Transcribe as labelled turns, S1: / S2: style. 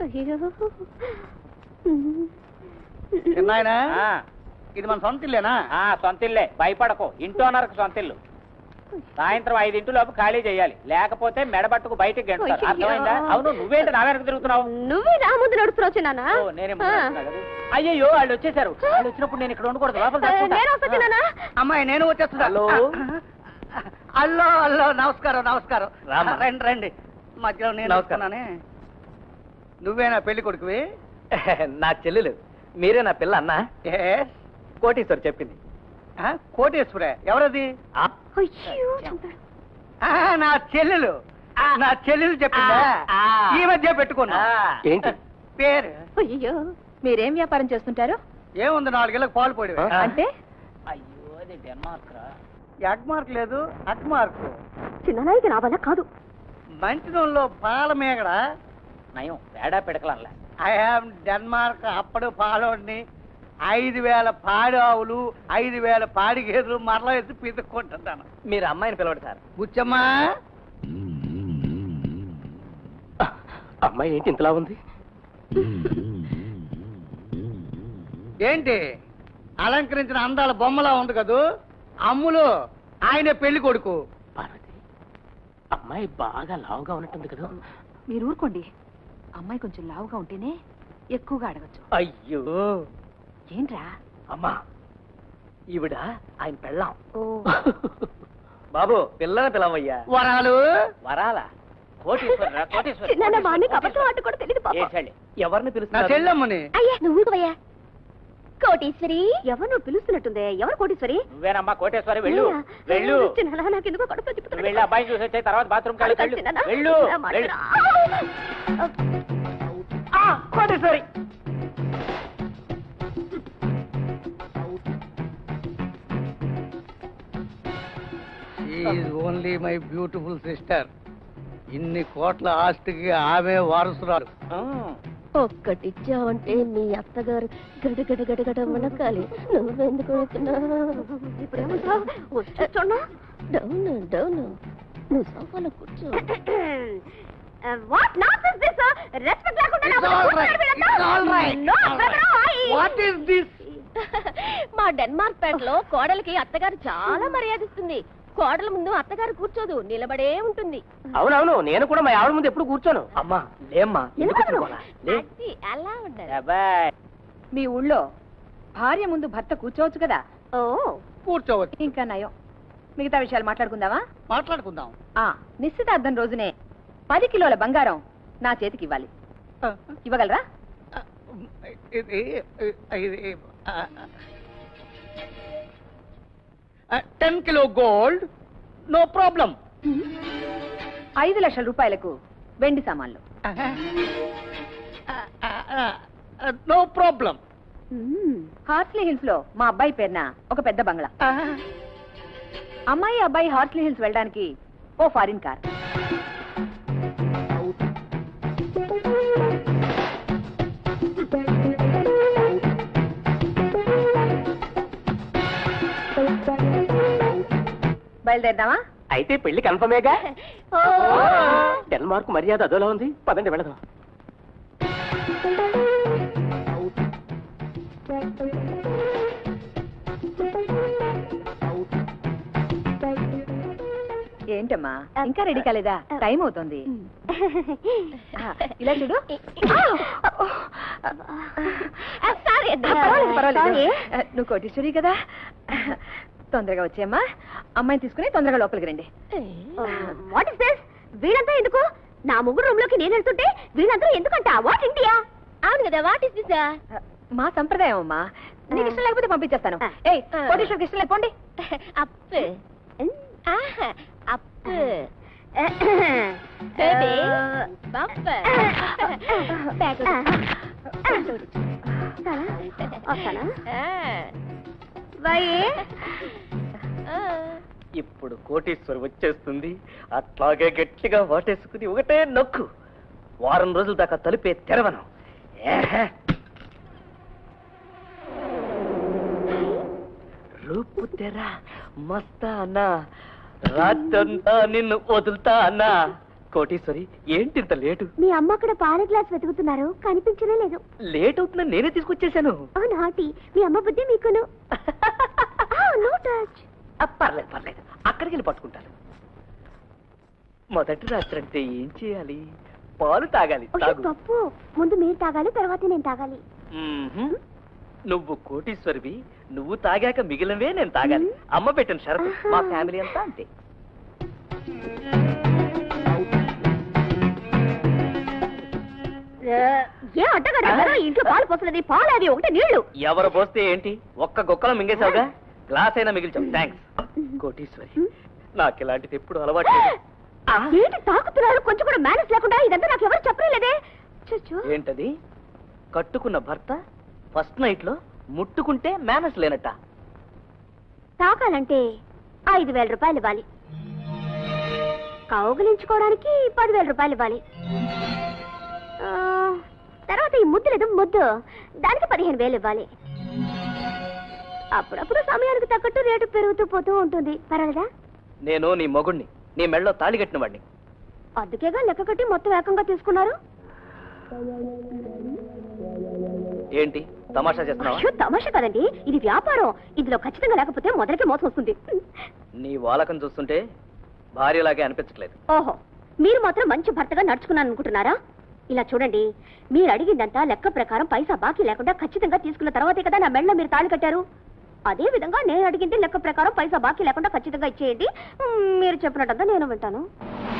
S1: అయ్యో
S2: చిన్నాయన
S3: ఆ,
S2: ఇది మన సొంత ఇల్లేనా
S3: ఆ, సొంతిల్లే భయపడకు ఇంటో నరకు సొంతిల్లు సాయంత్రం ఐదింటి లోపు ఖాళీ చేయాలి లేకపోతే మెడబట్టుకు బయటికి గెంటారు
S1: అయ్యయ్యో.
S3: అర్థమైందా అవును నువ్వేంటి నా వెనక తిరుగుతున్నావు
S1: నువ్వే నా ముందు నడుస్తున్నావు చిన్నానా
S3: ఓ, నేనే ముందు వస్తున్నా కదా. అయ్యయ్యో వాళ్ళు వచ్చేసారు వాళ్ళు వచ్చినప్పుడు నేను ఇక్కడ ఉండకూడదు లోపల దాక్కుంటా.
S1: నేను వస్తా చిన్నానా
S2: అమ్మాయి నేను వచ్చేస్తున్నా
S3: హలో.
S2: హలో హలో నమస్కారం నమస్కారం
S3: రామ్మా.
S2: రండి రండి మధ్యలో నేను
S4: నమస్కారం.
S2: వస్తున్నానే నువ్వేనా పెళ్లి కొడుకువి
S4: నా చెల్లెలు మీరే నా పిల్ల అన్న
S2: Yes.
S4: కోటీశ్వర్ చెప్పింది
S2: ఆ, కోటేశ్వరే ఎవరది
S4: ఆ,
S1: అయ్యో చంపాడు
S2: ఆ, నా చెల్లెలు నా చెల్లెలు చెప్పిందా
S3: ఆ.
S2: ఈ మధ్య పెట్టుకున్నా
S3: ఆ.
S4: ఏంటి
S2: పేరు
S1: అయ్యో మీరేం వ్యాపారం చేస్తుంటారు
S2: ఏముంది నాలుగేళ్ళకి పాలు పోయి
S4: ఆ.
S1: అంటే
S3: అయ్యో అది డెన్మార్క్ రా
S2: ఎగ్ మార్క్ లేదు అట్ మార్క్
S1: చిన్ననాయికి నా వల్ల కాదు
S2: మంచినూళ్ళలో పాల మేగడ
S3: నయం పేడా పిడకలన్లే
S2: ఐ హావ్ డెన్మార్క్ అప్పుడు పాలోడిని ఐదు వేల పాడి ఆవులు ఐదు వేల పాడి గేదెలు మరలా ఎత్తి పితుక్కుంటున్నాను
S4: మీరు అమ్మాయిని పిలవండి సార్
S2: బుచ్చమ్మా
S4: అమ్మాయి ఏంటి ఇంతలా ఉంది
S2: ఏంటి అలంకరించిన అందాల బొమ్మలా ఉంది కదూ అమ్ములు ఆయన పెళ్లి కొడుకు
S4: పార్వతి అమ్మాయి బాగా లావుగా ఉన్నట్టుంది కదా
S1: మీరు ఊరుకోండి అమ్మాయి కొంచెం లావుగా ఉంటేనే ఎక్కువగా అడగచ్చు
S4: అయ్యో
S1: ఏంట్రా
S4: అమ్మా ఈవిడ ఆయన పెళ్ళాం
S1: ఓ
S4: బాబు పిల్లని పిలవయ్యా
S2: వరాలు
S3: వరాల కోటీశ్వర రా, కోటీశ్వర
S1: చిన్న బాని కబతో ఆట కూడా తెలియదు పాప
S3: ఏడ్చాలి.
S4: ఎవరిని
S2: నా
S4: పిలుస్తున్నారు
S2: చెల్లెమ్మని
S1: అయ్యా నువ్వు ఊరుకోవయ్యా కోటీశ్వరి ఎవరు నువ్వు పిలుస్తున్నట్టుందే ఎవరు కోటీశ్వరి
S3: నువ్వేనమ్మా కోటేశ్వరి వెళ్ళు
S1: నేనా?
S3: వెళ్ళు
S1: చిన్నానా, నాకెందుకో కడుపులో
S3: నువ్వు
S1: తిప్పుతున్నాడు.
S3: వెళ్ళి అబ్బాయి చూసి వచ్చే తర్వాత బాత్రూమ్ కాళ్ళు వెళ్ళు
S1: చిన్నానా?
S3: వెళ్ళు
S1: నా మాట
S3: వెళ్ళు.
S1: రా.
S4: Koteswari
S2: only my beautiful sister ఇన్ని కోట్ల ఆస్తికి ఆమె వారసురాలు
S3: ఆ,
S1: ఒక్కటిచ్చావంటే మీ అత్తగారు గడ గడ గడ గడ వణకాలి నువ్వెందుకు ఇప్పుడేమంటావు డౌన్ డౌన్ నువ్వు సోఫాలో కూర్చో what not is this respect లేకుండా
S2: It's all right. It's all right. All right. What is this?
S1: మా డెన్మార్క్ పేటలో కోడలికి అత్తగారు చాలా మర్యాదిస్తుంది కోడల ముందు అత్తగారు కూర్చోదు నిలబడే ఉంటుంది
S4: అవునవును నేను కూడా మా ఆవిడ ముందు ఎప్పుడు కూర్చోను అమ్మా లేమ్మా ఎందుకు
S1: నిలబడను.
S4: కూర్చోవాలా? లే.
S1: అది అలా ఉండదు
S3: అబ్బాయ్
S5: మీ ఊళ్ళో భార్య ముందు భర్త కూర్చోవచ్చు కదా
S1: ఓ
S2: కూర్చోవచ్చు
S5: ఇంకా నయం మిగతా విషయాలు మాట్లాడుకుందామా
S2: మాట్లాడుకుందాం
S5: ఆ నిశ్చితార్థం రోజునే పది కిలోల బంగారం నా చేతికి ఇవ్వాలి ఇవ్వగలరా
S2: ఇది ఇది ten kilo gold no problem
S5: ఐదు లక్షల రూపాయలకు వెండి సామాన్లు
S2: నో ప్రాబ్లం
S5: హార్స్లీ హిల్స్ లో మా అబ్బాయి పేరున ఒక పెద్ద బంగ్లా అమ్మాయి అబ్బాయి హార్స్లీ హిల్స్ వెళ్ళడానికి ఓ ఫారిన్ కార్ బయలుదేరదామా
S4: అయితే పెళ్లి కన్ఫర్మేగా డెన్మార్క్ మర్యాద అదోలా ఉంది పదండి వెళదాం
S5: ఏంటమ్మా ఇంకా రెడీ కాలేదా టైం అవుతుంది ఆ, ఇలా చూడు
S1: సారీ
S5: ఆ, పర్వాలేదు పర్వాలేదు ఆ, నువ్వు కోటీశ్వరి కదా తొందరగా వచ్చేయమ్మా అమ్మాయిని తీసుకుని తొందరగా లోపలికి రండి
S1: వాట్ ఇస్ దిస్ వీళ్ళంతా ఎందుకు నా ముగ్గురు రూమ్ లోకి నేను వెళ్తుంటే వీళ్ళందరూ ఎందుకంట వాట్ ఇండియా అవును కదా వాట్ ఇస్ దిస్
S5: ఆ, మా సంప్రదాయం అమ్మా నీకు ఇష్టం లేకపోతే పంపించేస్తాను
S1: ఆ.
S5: ఏయ్ కోటీశ్వరికి ఇష్టం లేకపోండి
S1: అప్పు అప్పు బేబీ బప్ప బ్యాగ్
S4: ఇప్పుడు కోటేశ్వరి వచ్చేస్తుంది అట్లాగే గట్టిగా వాటేసుకుని ఒకటే నొక్కు వారం రోజుల దాకా తలుపే తెరవను ఏహే. రూపు తెర మస్తానా రాత్రంతా నిన్ను వదులుతా అన్నా కోటీశ్వరి ఏంటి ఇంత లేటు
S1: మీ అమ్మ అక్కడ పాల గ్లాస్ వెతుకుతున్నారు కనిపించనే లేదు
S4: లేట్ అవుతుందని నేనే తీసుకొచ్చేసాను
S1: ఓ నాటి మీ అమ్మ బుద్ధి మీకును నో టచ్
S4: ఆ, పర్లేదు పర్లేదు అక్కడికి వెళ్ళి పట్టుకుంటాను మొదటి రాత్రి అంటే ఏం చేయాలి పాలు తాగాలి తాగు
S1: తప్పు ముందు మీరు తాగాలి తర్వాత నేను తాగాలి
S4: మ్మ్హ్మ్. నువ్వు కోటీశ్వరివి నువ్వు తాగాక మిగిలినవే నేను తాగాలి
S1: మ్మ్.
S4: అమ్మ పెట్టిన షరతు
S1: ఆహా.
S4: మా ఫ్యామిలీ అంతా అంతే
S1: ఏ అడ్డగడ్డ ఇంట్లో పాలు పోసలేదు పాలు అది ఒకటే నీళ్లు
S4: ఎవరు పోస్తే ఏంటి ఒక్క గొక్కలో మింగేశావుగా గ్లాస్ అయినా మిగిల్చావు థ్యాంక్స్ కోటీశ్వరి నాకు ఇలాంటిది ఎప్పుడు అలవాటు లేదు. ఆ,
S1: ఏంటి తాకుతున్నారు కొంచెం కూడా మేనేజ్ లేకుండా ఇదంతా నాకు ఎవరు చెప్పలేదే చచ్చు
S4: ఏంటది కట్టుకున్న భర్త ఫస్ట్ నైట్ లో ముట్టుకుంటే మేనస్ లేనట్ట
S1: తాకాలంటే ఐదు వేల రూపాయలు ఇవ్వాలి కౌగిలించుకోవడానికి పదివేల రూపాయలు ఇవ్వాలి ఆ, తర్వాత ఈ ముద్దు లేదు ముద్దు దానికి పదిహేను వేలు ఇవ్వాలి అప్పుడప్పుడు సమయానికి తగ్గట్టు రేటు పెరుగుతూ పోతూ ఉంటుంది పర్వాలేదా
S4: నేను నీ మొగుణ్ణి నీ మెళ్ళలో తాళి కట్టిన వాడిని
S1: అందుకేగా లెక్క కట్టి మొత్తం ఏకంగా తీసుకున్నారు
S4: ఏంటి తమాషా చేస్తున్నావా
S1: అయ్యో తమాషా కదండి ఇది వ్యాపారం ఇందులో ఖచ్చితంగా లేకపోతే మొదటికి మోసం వస్తుంది
S4: నీ వాలకం చూస్తుంటే భార్యలాగే అనిపించట్లేదు
S1: ఓహో మీరు మాత్రం మంచి భర్తగా నడుచుకున్నాను అనుకుంటున్నారా ఇలా చూడండి మీరు అడిగిందంతా లెక్క ప్రకారం పైసా బాకీ లేకుండా ఖచ్చితంగా తీసుకున్న తర్వాతే కదా నా మెళ్ళ మీరు తాళి కట్టారు అదే విధంగా నేను అడిగింది లెక్క ప్రకారం పైసా బాకీ లేకుండా ఖచ్చితంగా ఇచ్చేయండి మ్, మీరు చెప్పినట్టంతా నేను వింటాను